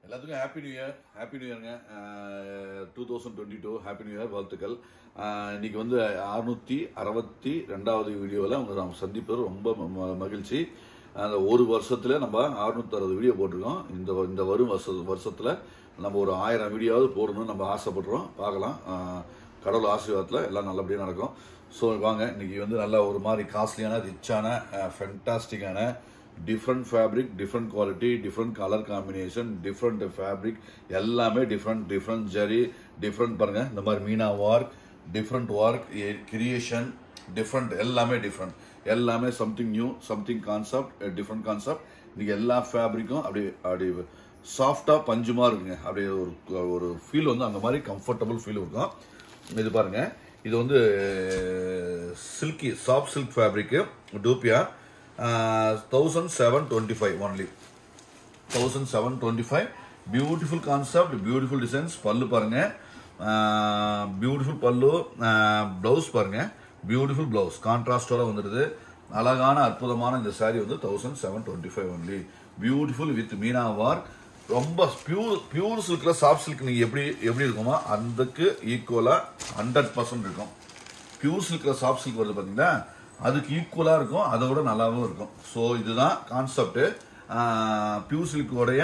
எல்லாத்துக்கும் happy new year happy new இயருங்க two thousand twenty two happy new year வாழ்த்துக்கள் அஹ், இன்னைக்கு வந்து அறுநூத்தி அறுபத்தி ரெண்டாவது வீடியோவில் உங்களை நாம் சந்திப்பது ரொம்ப ம- ம- மகிழ்ச்சி அந்த ஒரு வருஷத்துல நம்ம அறுநூத்தி அறுபது வீடியோ போட்டிருக்கோம் இந்த வ- இந்த வரும் வருஷ வருஷத்துல நம்ம ஒரு ஆயிரம் வீடியோவாவது போடணும்னு நம்ம ஆசைப்படுறோம் பார்க்கலாம் அஹ், கடவுள் ஆசீர்வாதத்தில் எல்லாம் நல்லபடியாக நடக்கும் ஸோ வாங்க இன்னைக்கு வந்து நல்ல ஒரு மாதிரி காஸ்ட்லியான ரிச்சான ஃபென்டாஸ்டிக்கான different fabric different quality different colour combination different fabric எல்லாமே டிஃப்ரெண்ட் டிஃப்ரெண்ட் ஜரி டிஃப்ரெண்ட் பாருங்க இந்த மாதிரி meena work different work creation different எல்லாமே டிஃப்ரெண்ட் எல்லாமே something new something concept different concept இன்னைக்கு எல்லா ஃபேப்ரிக்கும் அப்படி அப்படி சாஃப்டாக பஞ்சுமா இருக்குங்க அப்படியே ஒரு ஒரு ஃபீல் வந்து அந்த மாதிரி கம்ஃபர்டபுள் ஃபீல் இருக்கும் இது பாருங்க இது வந்து சில்கி சாஃப்ட் சில்க் ஃபேப்ரிக்கு டூப்பியா thousand seven twenty five only thousand seven twenty five beautiful concept beautiful designs pallu பாருங்க பியூட்டிஃபுல் பல்லு ப்ளவுஸ் பாருங்க பியூட்டிஃபுல் ப்ளவுஸ் கான்ட்ராஸ்டோட வந்துடுது அழகான அற்புதமான இந்த saree வந்து thousand seven twenty five only beautiful with meena வார் ரொம்ப பியூர் பியூர் சில்க்ல சாஃப்ட் சில்க் நீங்க எப்படி எப்படி இருக்குமோ அதுக்கு ஈக்குவலா ஹண்ட்ரட் பர்சன்ட் இருக்கும் பியூர் சில்க்ல சாஃப்ட் சில்க் வருது பாத்தீங்களா அதுக்கு ஈக்குவலா இருக்கும் அதை விட நல்லாவும் இருக்கும் ஸோ இதுதான் கான்செப்ட் பியூர் சில்கோடைய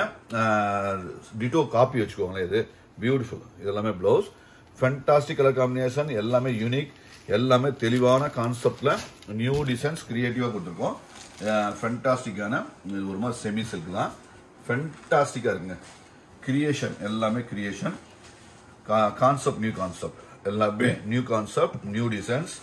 டிட்டோ காப்பி வச்சுக்கோங்களேன் இது பியூட்டிஃபுல் இதெல்லாமே ப்ளவுஸ் ஃபென்டாஸ்டிக் கலர் காம்பினேஷன் எல்லாமே யூனிக் எல்லாமே தெளிவான கான்செப்ட்ல நியூ டிசைன்ஸ் கிரியேட்டிவா கொடுத்துருக்கோம் ஃபென்டாஸ்டிக்கான இது ஒரு மாதிரி செமி சில்க் தான் ஃபென்டாஸ்டிக்கா இருக்குங்க கிரியேஷன் எல்லாமே கிரியேஷன் கான்செப்ட் நியூ கான்செப்ட் எல்லாமே நியூ கான்செப்ட் நியூ டிசைன்ஸ்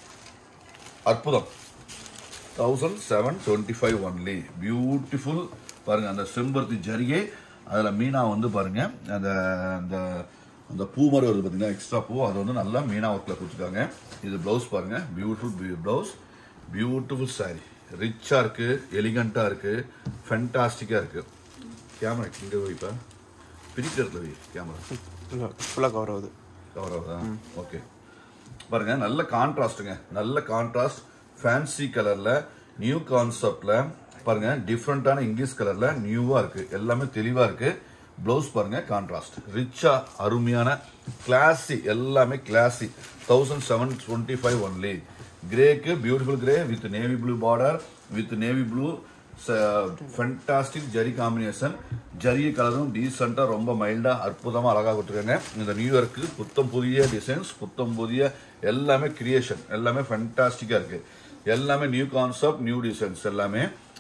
அற்புதம் thousand seven twenty five only beautiful பாருங்க அந்த செம்பருத்தி ஜரிகை அதில் மீனா வந்து பாருங்க அந்த அந்த அந்த பூ மாதிரி வருது பார்த்தீங்கன்னா எக்ஸ்ட்ரா பூ அது வந்து நல்லா மீனா ஒர்க்கில் கொடுத்துருக்காங்க இது ப்ளவுஸ் பாருங்க பியூட்டிஃபுல் ப்ளவுஸ் பியூட்டிஃபுல் saree ரிச்சாக இருக்கு எலிகண்ட்டாக இருக்கு ஃபென்டாஸ்டிக்காக இருக்கு கேமரா இங்கே வைப்பா பிரிக்கிறதுல வை கேமரா இல்லை ஃபுல்லாக கவர் ஆகுது கவர் ஆகுதா ஓகே பாருங்க நல்ல கான்ட்ராஸ்ட்டுங்க நல்ல கான்ட்ராஸ்ட் ஃபேன்சி கலர்ல நியூ கான்செப்ட்ல பாருங்க டிஃப்ரெண்டான இங்கிலீஷ் கலர்ல நியூவா இருக்கு எல்லாமே தெளிவா இருக்கு ப்ளவுஸ் பாருங்க கான்ட்ராஸ்ட் ரிச்சா அருமையான கிளாசி எல்லாமே classy thousand seven twenty five only கிரேக்கு beautiful grey with navy blue border with navy blue fantastic zari combination zari கலரும் டீசெண்டா ரொம்ப மைல்டா அற்புதமா அழகா கொடுத்துருக்காங்க இந்த நியூ இயர்க்கு புத்தம் புதிய டிசைன்ஸ் புத்தம் புதிய எல்லாமே கிரியேஷன் எல்லாமே ஃபென்டாஸ்டிக்கா இருக்கு எல்லாமே நியூ கான்செப்ட் நியூ டிசைன்ஸ் எல்லாமே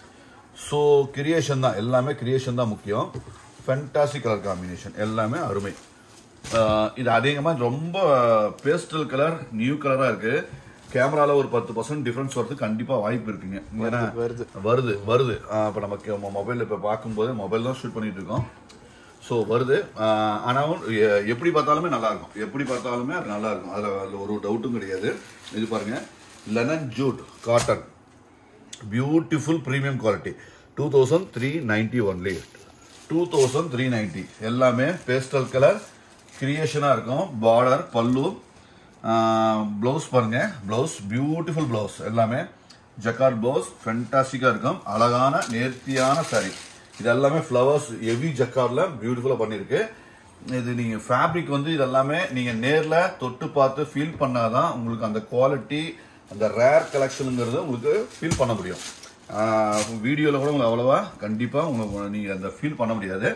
ஸோ கிரியேஷன் தான் எல்லாமே கிரியேஷன் தான் முக்கியம் ஃபென்டாஸ்டிக் கலர் காம்பினேஷன் எல்லாமே அருமை ஆஹ் இது அதிகமாக ரொம்ப பேஸ்டல் கலர் நியூ கலராக இருக்கு கேமரால ஒரு பத்து பர்சன்ட் டிஃபரன்ஸ் வரதுக்கு கண்டிப்பாக வாய்ப்பு இருக்குங்க ஏன்னா வருது. வருது வருது இப்போ நம்ம மொபைல் இப்போ பார்க்கும்போது மொபைல் தான் ஷூட் பண்ணிட்டு இருக்கோம் ஸோ வருது ஆஹ் ஆனாலும் எ- எப்படி பார்த்தாலுமே நல்லா இருக்கும் எப்படி பார்த்தாலுமே அது நல்லா இருக்கும் அதில் அதில் ஒரு டவுட்டும் கிடையாது இது பாருங்க linen jute cotton beautiful premium quality two thousand three ninety only two thousand three ninety எல்லாமே பேஸ்டல் கலர் கிரியேஷனாக இருக்கும் பார்டர் பல்லு ப்ளவுஸ் பாருங்க ப்ளவுஸ் பியூட்டிஃபுல் ப்ளவுஸ் எல்லாமே ஜக்கார்ட் ப்ளவுஸ் ஃபென்டாஸ்டிக்காக இருக்கும் அழகான நேர்த்தியான saree இது எல்லாமே ஃப்ளவர்ஸ் ஹெவி ஜக்கார்டில் பியூட்டிஃபுல்லாக பண்ணியிருக்கு இது நீங்கள் ஃபேப்ரிக் வந்து இதெல்லாமே நீங்கள் நேரில் தொட்டு பார்த்து ஃபீல் பண்ணாதான் உங்களுக்கு அந்த குவாலிட்டி அந்த ரேர் கலெக்ஷனுங்கிறது உங்களுக்கு ஃபீல் பண்ண முடியும் வீடியோவில் கூட உங்களுக்கு அவ்வளோவா கண்டிப்பாக உங்களுக்கு நீங்கள் அந்த ஃபீல் பண்ண முடியாது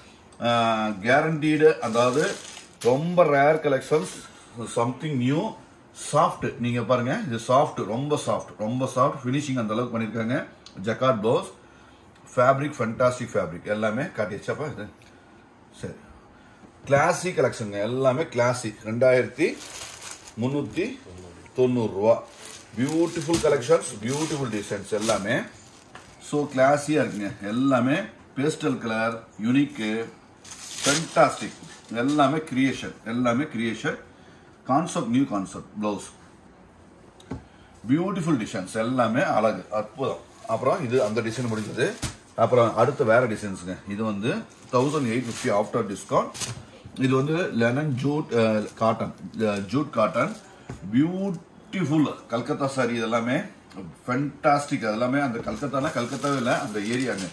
கேரண்டீடு அதாவது ரொம்ப rare collections something new soft நீங்கள் பாருங்க இது சாஃப்ட் ரொம்ப சாஃப்ட் ரொம்ப சாஃப்ட் ஃபினிஷிங் அந்த அளவுக்கு பண்ணியிருக்காங்க jacquard blouse fabric fantastic fabric எல்லாமே காட்டியாச்சாப்பா இது சரி கிளாசி கலெக்ஷனுங்க எல்லாமே கிளாசி ரெண்டாயிரத்தி முந்நூற்றி தொண்ணூறுரூவா பியூட்டிஃபுல் கலெக்ஷன்ஸ் பியூட்டிஃபுல் டிசைன்ஸ் எல்லாமே ஸோ கிளாஸியாக இருக்குங்க எல்லாமே பேஸ்டல் கலர் யூனிக்கு ஃபென்டாஸ்டிக் எல்லாமே கிரியேஷன் எல்லாமே creation concept new concept blouse beautiful designs எல்லாமே அழகு அற்புதம் அப்புறம் இது அந்த டிசைன் முடிஞ்சது அப்புறம் அடுத்த வேற டிசைன்ஸுங்க இது வந்து thousand eight fifty after discount இது வந்து linen jute cotton jute cotton beautiful Calcutta sari இது எல்லாமே ஃபென்டாஸ்டிக் அது எல்லாமே அந்த கல்கத்தானா கல்கத்தாவே இல்லை அந்த ஏரியாங்க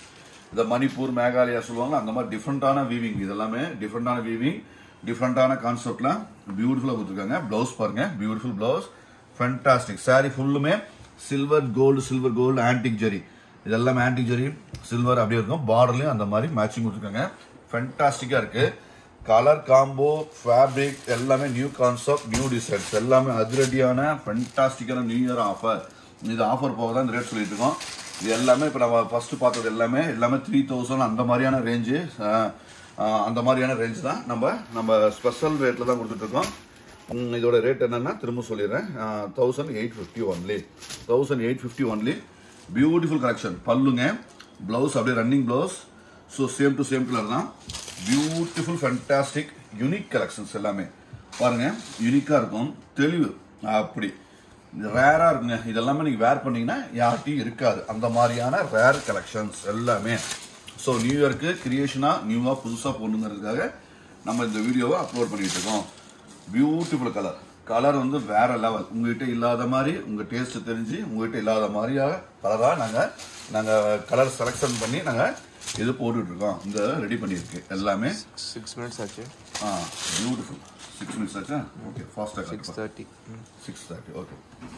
இந்த மணிப்பூர் மேகாலயா சொல்லுவாங்க அந்த மாதிரி டிஃப்ரெண்டான வீவிங் இது எல்லாமே டிஃப்ரெண்டான வீவிங் டிஃப்ரெண்டான கான்செப்ட்ல பியூட்டிஃபுல்லா கொடுத்துருக்காங்க பிளவுஸ் பாருங்க பியூட்டிஃபுல் பிளவுஸ் ஃபென்டாஸ்டிக் saree ஃபுல்லுமே silver gold silver gold antique zari இதெல்லாம் ஆன்டிக் ஜெரி சில்வர் அப்படியே இருக்கும் பார்டர்லயும் அந்த மாதிரி மேட்சிங் கொடுத்துருக்காங்க ஃபென்டாஸ்டிக்கா இருக்கு கலர் காம்போ ஃபேப்ரிக் எல்லாமே நியூ கான்செப்ட் நியூ டிசைன்ஸ் எல்லாமே அதிரடியான ஃபென்டாஸ்டிக்கான நியூ இயர் ஆஃபர் இது ஆஃபர் போக தான் இந்த ரேட் சொல்லிட்டு இருக்கோம் இது எல்லாமே இப்போ நம்ம ஃபர்ஸ்ட் பார்த்தது எல்லாமே எல்லாமே த்ரீ தௌசண்ட் அந்த மாதிரியான ரேஞ்சு அந்த மாதிரியான ரேஞ்ச் தான் நம்ம நம்ம ஸ்பெஷல் ரேட்டில் தான் கொடுத்துட்டு இருக்கோம் ம், இதோட ரேட் என்னன்னா திரும்ப சொல்லிடுறேன் thousand eight fifty only thousand eight fifty only beautiful collection பல்லுங்க ப்ளவுஸ் அப்படியே running blouse so same to same colour தான் பியூட்டிஃபுல் ஃபேண்டாஸ்டிக் யூனிக் கலெக்ஷன்ஸ் எல்லாமே பாருங்க யூனிக்காக இருக்கும் தெளிவு அப்படி ரேரா இருக்குங்க இதெல்லாமே நீங்க வேர் பண்ணீங்கன்னா யார்கிட்டயும் இருக்காது அந்த மாதிரியான ரேர் கலெக்ஷன்ஸ் எல்லாமே ஸோ நியூ இயர்க்கு கிரியேஷனா நியூவா புதுசா போடணுங்கிறதுக்காக நம்ம இந்த வீடியோவை அப்லோட் பண்ணிட்டு இருக்கோம் பியூட்டிஃபுல் கலர் கலர் வந்து வேற லெவல் உங்ககிட்ட இல்லாத மாதிரி உங்க டேஸ்ட் தெரிஞ்சு உங்ககிட்ட இல்லாத மாதிரியாக கலரா நாங்க நாங்க கலர் செலெக்ஷன் பண்ணி நாங்க இது போட்டுட்டு இருக்கோம் இந்த ரெடி பண்ணியிருக்கு எல்லாமே சிக்ஸ் மினிட்ஸ் ஆச்சு ஆ பியூட்டிஃபுல் சிக்ஸ் மினிட்ஸ் ஆச்சா ஓகே சிக்ஸ் ஃபாஸ்ட்டாக thirty six thirty okay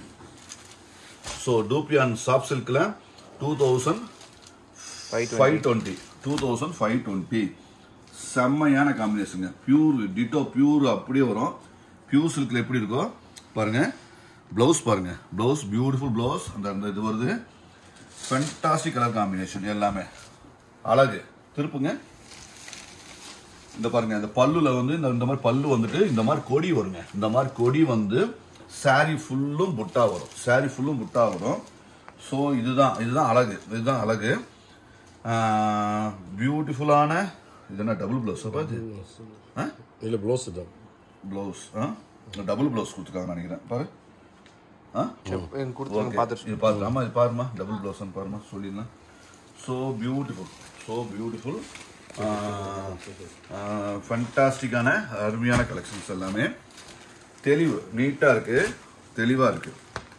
so dupion soft சில்கில் two thousand five five twenty two thousand five twenty செம்மையான காம்பினேஷனுங்க பியூர் டிட்டோ பியூர் அப்படியே வரும் பியூர் சில்கில் எப்படி இருக்கோ பாருங்க ப்ளவுஸ் பாருங்க ப்ளவுஸ் பியூட்டிஃபுல் ப்ளவுஸ் அந்த அந்த இது வருது ஃபென்டாஸ்டிக் கலர் காம்பினேஷன் எல்லாமே அழகு திருப்புங்க இந்த பாருங்க இந்த பல்லுல வந்து இந்த இந்த மாதிரி பல்லு வந்துட்டு இந்த மாதிரி கொடி வருங்க இந்த மாதிரி கொடி வந்து saree ஃபுல்லும் புட்டா வரும் saree ஃபுல்லும் புட்டா வரும் ஸோ இதுதான் இதுதான் அழகு இதுதான் அழகு பியூட்டிஃபுல்லான இது என்ன டபுள் ப்ளவுஸ் அது ஆ இல்லை ப்ளவுஸ் தான் ப்ளவுஸ் ஆ டபுள் ப்ளவுஸ் கொடுத்துருக்காங்க நினைக்கிறேன் பாரு ஆ எனக்கு கொடுத்துருங்க பார்த்துட்டு இது பாருங்க ஆமா இது பாருமா டபுள் ப்ளவுஸ் பாருமா சொல்லிடலாம் ஸோ பியூட்டிஃபுல் ஸோ பியூட்டிஃபுல் ஃபண்டாஸ்டிக்கான அருமையான கலெக்ஷன்ஸ் எல்லாமே தெளிவு நீட்டாக இருக்கு தெளிவாக இருக்கு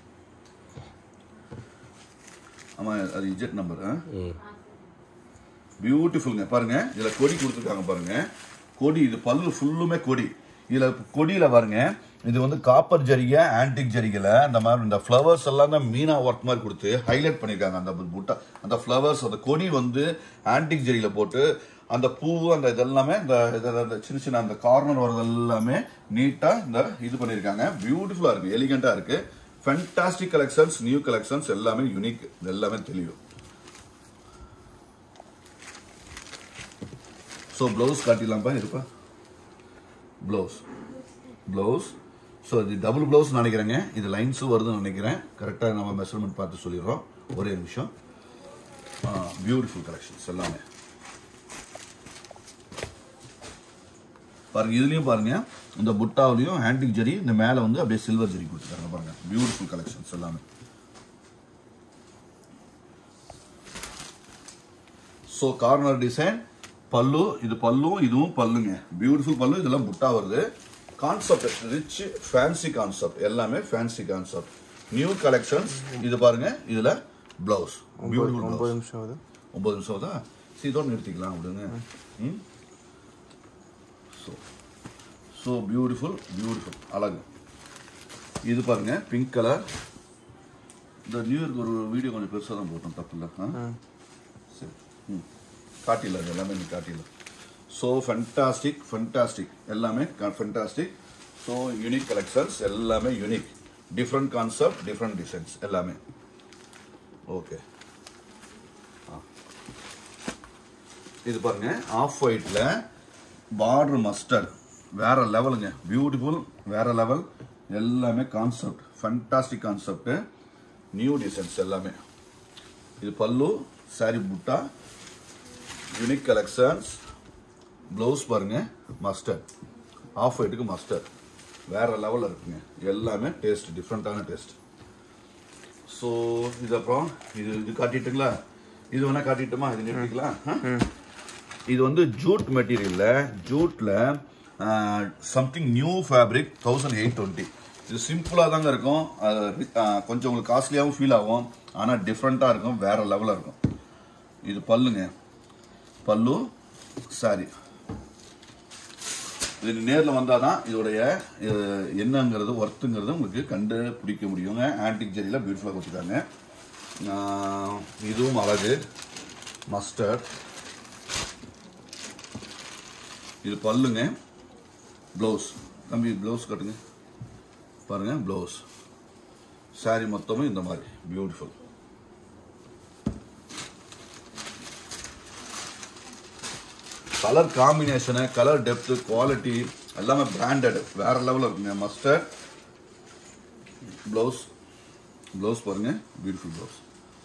ஆமா அது இஜெட் நம்பர் பியூட்டிஃபுல்ங்க பாருங்க இதுல கொடி கொடுத்துருக்காங்க பாருங்க கொடி இது பல்லு ஃபுல்லுமே கொடி இதுல கொடியில பாருங்க இது வந்து காப்பர் ஜரிகை ஆன்டிக் ஜரிகைல அந்த மாதிரி இந்த ஃப்ளவர்ஸ் எல்லாம் தான் மீனா ஒர்க் மாதிரி கொடுத்து ஹைலைட் பண்ணிருக்காங்க அந்த புட்டா அந்த ஃப்ளவர்ஸ் அந்த கொடி வந்து ஆன்டிக் ஜரிகைல போட்டு அந்த பூ அந்த இதெல்லாமே இந்த இது- இந்த சின்ன சின்ன அந்த கார்னர் வர்றது எல்லாமே நீட்டா இந்த இது பண்ணிருக்காங்க பியூட்டிஃபுல்லா இருக்கு எலிகண்டா இருக்கு ஃபென்டாஸ்டிக் கலெக்ஷன்ஸ் நியூ கலெக்ஷன்ஸ் எல்லாமே யூனிக் எல்லாமே தெளிவு ஸோ ப்ளவுஸ் காட்டிடலாம்ப்பா இருப்பா ப்ளவுஸ் ப்ளவுஸ் ஸோ இது டபுள் ப்ளவுஸ் நினைக்கிறேங்க இது லைன்ஸும் வருதுன்னு நினைக்கிறேன் கரெக்டாக நம்ம மெஷர்மெண்ட் பார்த்து சொல்லிடுறோம் ஒரே நிமிஷம் பியூட்டிஃபுல் கலெக்ஷன்ஸ் எல்லாமே பாருங்க இதுலயும் பாருங்க இந்த புட்டாவிலையும் ஹேண்டிக் ஜரி இந்த மேலே வந்து அப்படியே சில்வர் ஜரி கொடுத்துருக்காங்க பாருங்க பியூட்டிஃபுல் கலெக்ஷன்ஸ் எல்லாமே ஸோ கார்னர் டிசைன் பல்லு இது பல்லும் இதுவும் பல்லுங்க பியூட்டிஃபுல் பல்லு இதெல்லாம் புட்டா வருது கான்செப்ட் ரிச் ஃபேன்சி கான்செப்ட் எல்லாமே ஃபேன்சி கான்செப்ட் நியூ கலெக்ஷன்ஸ் இது பாருங்க இதுல பிளவுஸ் பியூட்டிஃபுல் ஒம்பது நிமிஷம் ஆகுது ஒன்பது நிமிஷம் தான் சரி இதோட நிறுத்திக்கலாம் விடுங்க ம் ஸோ ஸோ பியூட்டிஃபுல் பியூட்டிஃபுல் அழகு இது பாருங்க பிங்க் கலர் இந்த நியூ இயர்க்கு ஒரு வீடியோ கொஞ்சம் பெருசாக தான் போட்டோம் தப்பு இல்லை ஆ சரி ம் காட்டில இது எல்லாமே நீ காட்டில ஸோ ஃபென்டாஸ்டிக் ஃபென்டாஸ்டிக் எல்லாமே ஃபென்டாஸ்டிக் ஸோ யூனிக் கலெக்ஷன்ஸ் எல்லாமே unique different concept different designs எல்லாமே ஓகே இது பாருங்க ஆஃப் ஒயிட்ல பார்டர் மஸ்டர்ட் வேற லெவலுங்க பியூட்டிஃபுல் வேற லெவல் எல்லாமே concept fantastic concept new designs எல்லாமே இது பல்லு சாரி புட்டா யூனிக் கலெக்ஷன்ஸ் ப்ளவுஸ் பாருங்க மஸ்டர்ட் ஆஃப் ஒயிட்டுக்கு மஸ்டர்ட் வேற லெவலில் இருக்குங்க எல்லாமே டேஸ்ட் டிஃப்ரெண்ட்டான டேஸ்ட் ஸோ இது அப்புறம் இது இது காட்டிட்டுங்களா இது வேணா காட்டிட்டுமா இது நிறுத்திக்கலாம் ஆ? இது வந்து ஜூட் மெட்டீரியல்ல ஜூட்ல something new fabric thousand eight twenty இது சிம்பிளாக தாங்க இருக்கும் அது, ஆ, கொஞ்சம் உங்களுக்கு காஸ்ட்லியாகவும் ஃபீல் ஆகும் ஆனால் டிஃப்ரெண்ட்டாக இருக்கும் வேற லெவலில் இருக்கும் இது பல்லுங்க பல்லு சாரி இது நேரில் வந்தால் தான் இதோடைய அஹ், என்னங்கிறது ஒர்த்துங்கிறது உங்களுக்கு கண்டு பிடிக்க முடியுங்க ஆன்டிக் ஜெரியில் பியூட்டிஃபுல்லாக கொடுத்துருக்காங்க ஆஹ், இதுவும் அழகு மஸ்டர்ட் இது பல்லுங்க ப்ளவுஸ் தம்பி ப்ளவுஸ் கட்டுங்க பாருங்க ப்ளவுஸ் saree மொத்தமும் இந்த மாதிரி beautiful colour combination colour depth quality எல்லாமே பிராண்டட் வேற லெவலில் இருக்குங்க மஸ்டர்ட் ப்ளவுஸ் ப்ளவுஸ் பாருங்க பியூட்டிஃபுல் ப்ளவுஸ்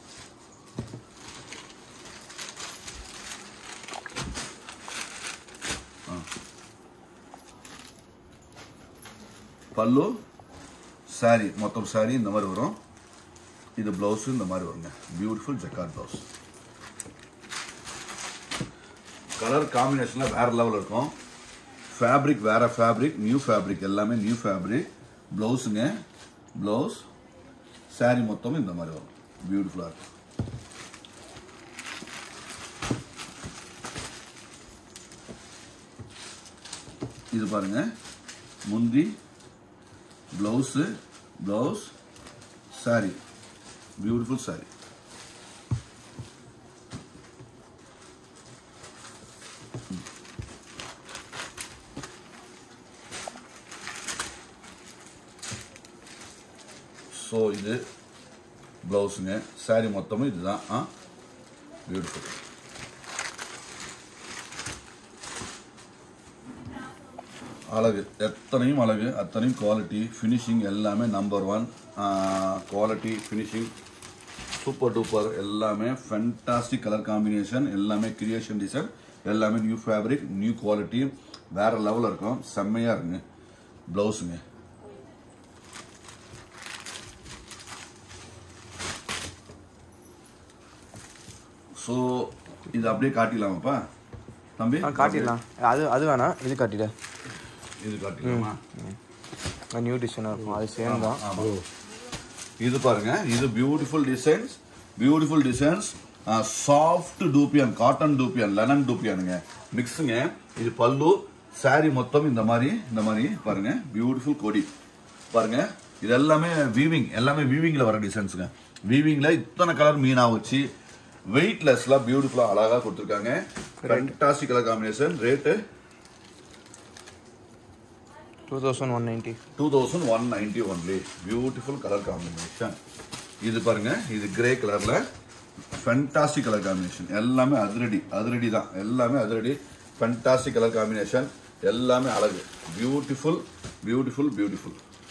பல்லு saree மொத்தம் saree இந்த மாதிரி வரும் இது ப்ளவுஸு இந்த மாதிரி வருங்க பியூட்டிஃபுல் ஜக்கார்ட் ப்ளவுஸ் கலர் காம்பினேஷனில் வேற லெவல் இருக்கும் ஃபேப்ரிக் வேற ஃபேப்ரிக் நியூ ஃபேப்ரிக் எல்லாமே நியூ ஃபேப்ரிக் ப்ளவுஸுங்க ப்ளவுஸ் saree மொத்தமும் இந்த மாதிரி வரும் பியூட்டிஃபுல்லாக இருக்கும் இது பாருங்க முந்தி blouse blouse saree beautiful saree so இது ப்ளவுஸுங்க saree மொத்தமும் இதுதான் ஆ பியூட்டிஃபுல் அழகு எத்தனையும் அழகு அத்தனையும் குவாலிட்டி ஃபினிஷிங் எல்லாமே number one quality finishing super duper எல்லாமே ஃபென்டாஸ்டிக் கலர் காம்பினேஷன் எல்லாமே கிரியேஷன் டிசைன் எல்லாமே நியூ ஃபேப்ரிக் நியூ குவாலிட்டி வேற லெவலில் இருக்கும் செம்மையாக இருக்குங்க ப்ளவுஸுங்க ஸோ இது அப்படியே காட்டிடலாமாப்பா தம்பி ஆ காட்டிடலாம் அது அது வேணாம் இது காட்டிடு இது காட்டிடலாமா நியூ டிசைனாக இருக்கும் அது சேம் தான் ஆமா. இது பாருங்க இது beautiful designs beautiful designs soft dupion cotton dupion linen டூப்பியானுங்க மிக்ஸுங்க இது பல்லு saree மொத்தம் இந்த மாதிரி இந்த மாதிரி பாருங்க பியூட்டிஃபுல் கொடி பாருங்க இது எல்லாமே வீவிங் எல்லாமே வீவிங்ல வர டிசைன்ஸுங்க வீவிங்ல இத்தனை கலர் மீனா வச்சு வெயிட்லெஸ்ல பியூட்டிஃபுல்லா அழகா கொடுத்துருக்காங்க fantastic colour combination rate two thousand one ninety two thousand one ninety only beautiful colour combination இது பாருங்க இது கிரே கலர்ல ஃபென்டாஸ்டிக் கலர் காம்பினேஷன் எல்லாமே அதிரடி அதிரடி தான் எல்லாமே அதிரடி ஃபென்டாஸ்டிக் கலர் காம்பினேஷன் எல்லாமே அழகு பியூட்டிஃபுல் பியூட்டிஃபுல் பியூட்டிஃபுல்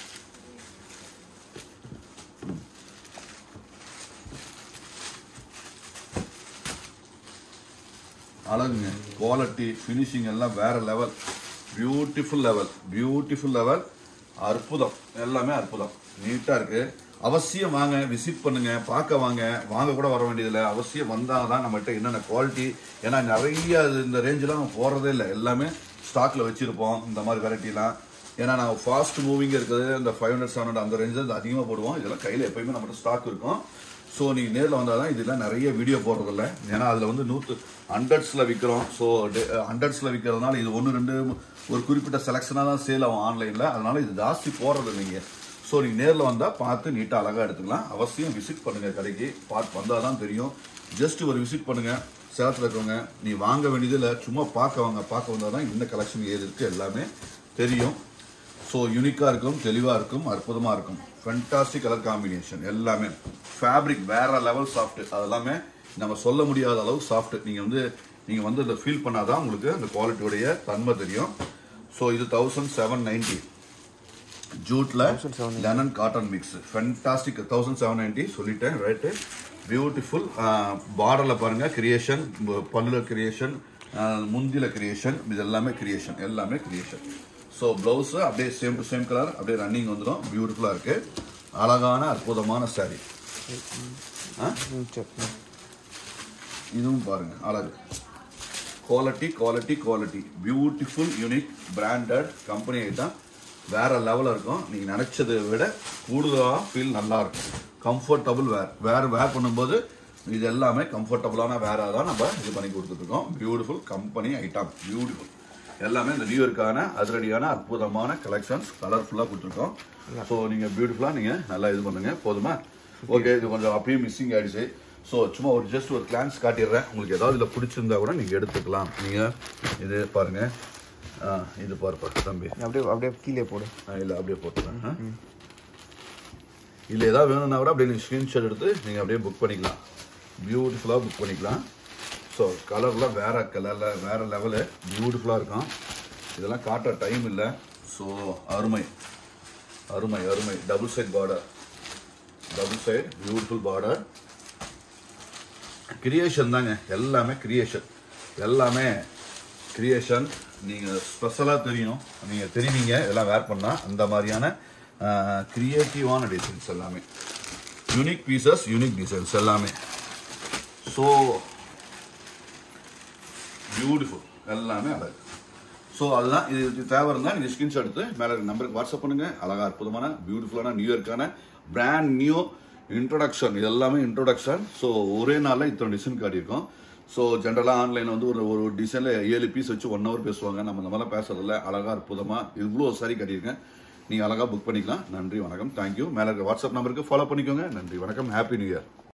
அழகுங்க குவாலிட்டி ஃபினிஷிங் எல்லாம் வேற level beautiful level beautiful level அற்புதம் எல்லாமே அற்புதம் நீட்டாக இருக்கு அவசியம் வாங்க விசிட் பண்ணுங்க பார்க்க வாங்க வாங்க கூட வர வேண்டியதில்லை அவசியம் வந்தால் தான் நம்மகிட்ட என்னென்ன குவாலிட்டி ஏன்னா நிறைய இது இந்த ரேஞ்செலாம் நம்ம போடுறதே இல்லை எல்லாமே ஸ்டாக்ல வச்சிருப்போம் இந்த மாதிரி வெரைட்டிலாம் ஏன்னா நாங்கள் ஃபாஸ்ட் மூவிங் இருக்குது இந்த ஃபைவ் ஹண்ட்ரட் செவன் ஹண்ட்ரட் அந்த ரேஞ்சில் அதிகமாக போடுவோம் இதெல்லாம் கையில் எப்பயுமே நம்மகிட்ட ஸ்டாக் இருக்கும் ஸோ நீங்கள் நேரில் வந்தால் தான் இதெல்லாம் நிறைய வீடியோ போடுறதில்ல ஏன்னா அதில் வந்து நூற்று ஹண்ட்ரட்ஸில் விற்கிறோம் ஸோ ஹண்ட்ரட்ஸில் விற்கிறதுனால இது ஒன்று ரெண்டு ஒரு குறிப்பிட்ட செலெக்ஷனாக தான் சேல் ஆகும் ஆன்லைனில் அதனால இது ஜாஸ்தி போடுறது இல்லைங்க ஸோ நீங்கள் நேரில் வந்தால் பார்த்து நீட்டாக அழகாக எடுத்துக்கலாம் அவசியம் விசிட் பண்ணுங்கள் கடைக்கு பார்த்து வந்தால் தான் தெரியும் ஜஸ்ட் ஒரு விசிட் பண்ணுங்கள் சேலத்தில் இருக்கிறவங்க நீ வாங்க வேண்டியது இல்லை சும்மா பார்க்க வாங்க பார்க்க வந்தால் தான் இந்த கலெக்ஷன் ஏது இருக்குது எல்லாமே தெரியும் ஸோ யூனிக்காக இருக்கும் தெளிவாக இருக்கும் அற்புதமாக இருக்கும் ஃபென்டாஸ்டிக் கலர் காம்பினேஷன் எல்லாமே ஃபேப்ரிக் வேற லெவல் சாஃப்ட் அதெல்லாமே நம்ம சொல்ல முடியாத அளவு சாஃப்ட் நீங்கள் வந்து நீங்கள் வந்து அதை ஃபீல் பண்ணாதான் உங்களுக்கு அந்த குவாலிட்டியோடைய தன்மை தெரியும் ஸோ இது தௌசண்ட் செவன் நைன்டி ஜூட்ல linen cotton mix fantastic thousand seven ninety சொல்லிட்டேன் ரைட்டு பியூட்டிஃபுல் பார்டரில் பாருங்க கிரியேஷன் பல்லுல கிரியேஷன் முந்தில கிரியேஷன் இது எல்லாமே கிரியேஷன் எல்லாமே கிரியேஷன் ஸோ ப்ளவுஸு அப்படியே சேம் டு சேம் கலர் அப்படியே ரன்னிங் வந்துடும் பியூட்டிஃபுல்லாக இருக்கு அழகான அற்புதமான saree ஆ சரி இதுவும் பாருங்க அழகு quality quality quality beautiful unique branded company item வேற லெவலில் இருக்கும் நீங்கள் நினச்சதை விட கூடுதலாக ஃபீல் நல்லா இருக்கும் கம்ஃபர்டபுள் வேர் வேர் வேர் பண்ணும்போது இது எல்லாமே கம்ஃபர்டபுளான வேற தான் நம்ம இது பண்ணி கொடுத்துருக்கோம் பியூட்டிஃபுல் கம்பெனி ஐட்டம் பியூட்டிஃபுல் எல்லாமே இந்த நியூயர்க்கான அதிரடியான அற்புதமான கலெக்ஷன்ஸ் கலர்ஃபுல்லாக கொடுத்துருக்கோம் ஸோ நீங்கள் பியூட்டிஃபுல்லாக நீங்கள் நல்லா இது பண்ணுங்க போதுமா ஓகே இது கொஞ்சம் அப்படியே மிஸ்ஸிங் ஆயிடுச்சு ஸோ சும்மா ஒரு ஜஸ்ட் ஒரு கிளான்ஸ் காட்டிடுறேன் உங்களுக்கு ஏதாவது இதில் பிடிச்சிருந்தா கூட நீங்கள் எடுத்துக்கலாம் நீங்கள் இது பாருங்க ஆ, இது பாருப்பா தம்பி அப்படியே அப்படியே கீழே போடு இல்லை அப்படியே போட்டுறேன் ஆ? இல்லை ஏதாவது வேணும்னா கூட அப்படியே நீங்கள் ஸ்க்ரீன்ஷாட் எடுத்து நீங்கள் அப்படியே புக் பண்ணிக்கலாம் பியூட்டிஃபுல்லாக புக் பண்ணிக்கலாம் ஸோ கலர்லாம் வேற கலரில் வேற லெவலு பியூட்டிஃபுல்லாக இருக்கும் இதெல்லாம் காட்ட டைம் இல்லை ஸோ அருமை அருமை அருமை double side border double side beautiful border creation தாங்க எல்லாமே கிரியேஷன் எல்லாமே கிரியேஷன் நீங்கள் ஸ்பெஷலாக தெரியும் நீங்கள் தெரிவிங்க இதெல்லாம் வேர் பண்ணால் அந்த மாதிரியான கிரியேட்டிவான டிசைன்ஸ் எல்லாமே யூனிக் பீசஸ் யூனிக் டிசைன்ஸ் எல்லாமே ஸோ பியூட்டிஃபுல் எல்லாமே அழகு ஸோ அதுதான் இது இது தேவை இருந்தால் நீங்கள் ஸ்கிரீன்ஷாட் எடுத்து மேலே நம்பருக்கு வாட்ஸ்அப் பண்ணுங்கள் அழகாக அற்புதமான பியூட்டிஃபுல்லான நியூ இயர்க்கான பிராண்ட் நியூ இன்ட்ரொடக்ஷன் இது எல்லாமே இன்ட்ரொடக்ஷன் ஸோ ஒரே நாளில் இத்தனை டிசைன் காட்டியிருக்கோம் ஸோ ஜென்ரலாக ஆன்லைனில் வந்து ஒரு ஒரு டிசைனில் ஏழு பீஸ் வச்சு ஒன் ஹவர் பேசுவாங்க நம்ம இந்த மாதிரிலாம் பேசுறதில்ல அழகாக அற்புதமாக இவ்வளோ சாரி கட்டியிருக்கேன் நீங்கள் அழகாக புக் பண்ணிக்கலாம் நன்றி வணக்கம் தேங்க்யூ மேலே இருக்க வாட்ஸ்அப் நம்பருக்கு ஃபாலோ பண்ணிக்கோங்க நன்றி வணக்கம் ஹாப்பி நியூ இயர்